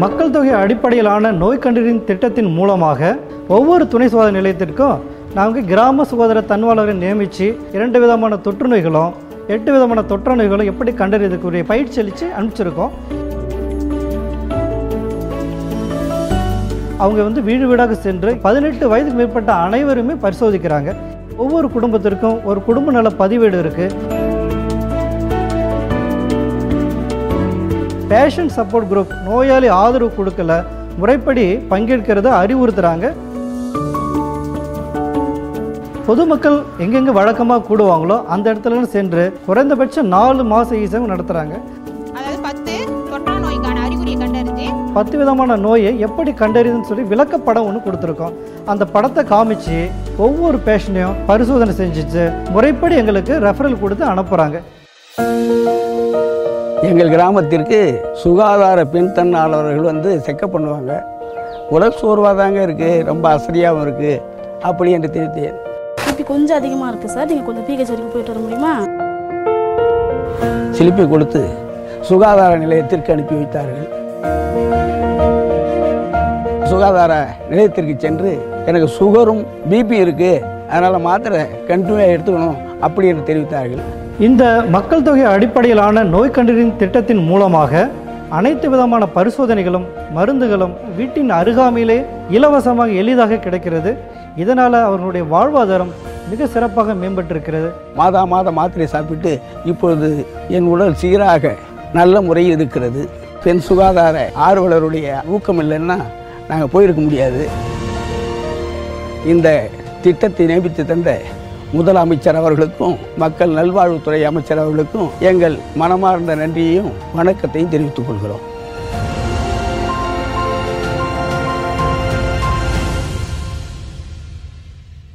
மக்கள் தொகை அடிப்படையிலான நோய் கண்டறியும் திட்டத்தின் மூலமாக ஒவ்வொரு துணை சுகாதார நிலையத்திற்கும் நாங்கள் கிராம சுகாதார தன்வாளரை நியமித்து இரண்டு விதமான தொற்று நோய்களும் எட்டு விதமான தொற்று நோய்களும் எப்படி கண்டறியதுக்குரிய பயிற்சி அளித்து அனுப்பிச்சிருக்கோம் அவங்க வந்து வீடு வீடாக சென்று பதினெட்டு வயதுக்கு மேற்பட்ட அனைவருமே பரிசோதிக்கிறாங்க ஒவ்வொரு குடும்பத்திற்கும் ஒரு குடும்ப நல பதிவேடு இருக்கு பேஷண்ட் சப்போர்ட் குரூப் நோயாளி ஆதரவு கொடுக்கல முறைப்படி பங்கேற்கிறத அறிவுறுத்துறாங்க பொதுமக்கள் எங்கெங்க வழக்கமாக கூடுவாங்களோ அந்த இடத்துல சென்று குறைந்தபட்சம் நாலு மாச ஈசம் நடத்துறாங்க அதாவது பத்து தொற்றா நோய்க்கான அறிகுறியை கண்டறிஞ்சு பத்து விதமான நோயை எப்படி கண்டறியுதுன்னு சொல்லி விளக்கப்படம் ஒன்று கொடுத்துருக்கோம் அந்த படத்தை காமிச்சு ஒவ்வொரு பேஷண்ட்டையும் பரிசோதனை செஞ்சுச்சு முறைப்படி எங்களுக்கு ரெஃபரல் கொடுத்து அனுப்புகிறாங்க எங்கள் கிராமத்திற்கு சுகாதார பெண் தன்னாளர்கள் வந்து செக்கப் பண்ணுவாங்க உடல் சோர்வாக தாங்க இருக்குது ரொம்ப அசதியாகவும் இருக்குது அப்படி என்று தெரிவித்தேன் பிபி கொஞ்சம் அதிகமாக இருக்குது சார் நீங்கள் கொஞ்சம் பிஹெச் வரைக்கும் போயிட்டு வர முடியுமா சிலிப்பை கொடுத்து சுகாதார நிலையத்திற்கு அனுப்பி வைத்தார்கள் சுகாதார நிலையத்திற்கு சென்று எனக்கு சுகரும் பிபி இருக்குது அதனால் மாத்திரை கண்டினியூவாக எடுத்துக்கணும் அப்படி என்று தெரிவித்தார்கள் இந்த மக்கள் தொகை அடிப்படையிலான நோய் கண்டறியும் திட்டத்தின் மூலமாக அனைத்து விதமான பரிசோதனைகளும் மருந்துகளும் வீட்டின் அருகாமையிலே இலவசமாக எளிதாக கிடைக்கிறது இதனால் அவர்களுடைய வாழ்வாதாரம் மிக சிறப்பாக மேம்பட்டிருக்கிறது மாதா மாதம் மாத்திரை சாப்பிட்டு இப்பொழுது என் உடல் சீராக நல்ல முறையில் இருக்கிறது பெண் சுகாதார ஆர்வலருடைய ஊக்கம் இல்லைன்னா நாங்கள் போயிருக்க முடியாது இந்த திட்டத்தை நியமித்து தந்த முதலமைச்சர் அவர்களுக்கும் மக்கள் நல்வாழ்வுத்துறை அமைச்சர் அவர்களுக்கும் எங்கள் மனமார்ந்த நன்றியையும் வணக்கத்தையும் தெரிவித்துக் கொள்கிறோம்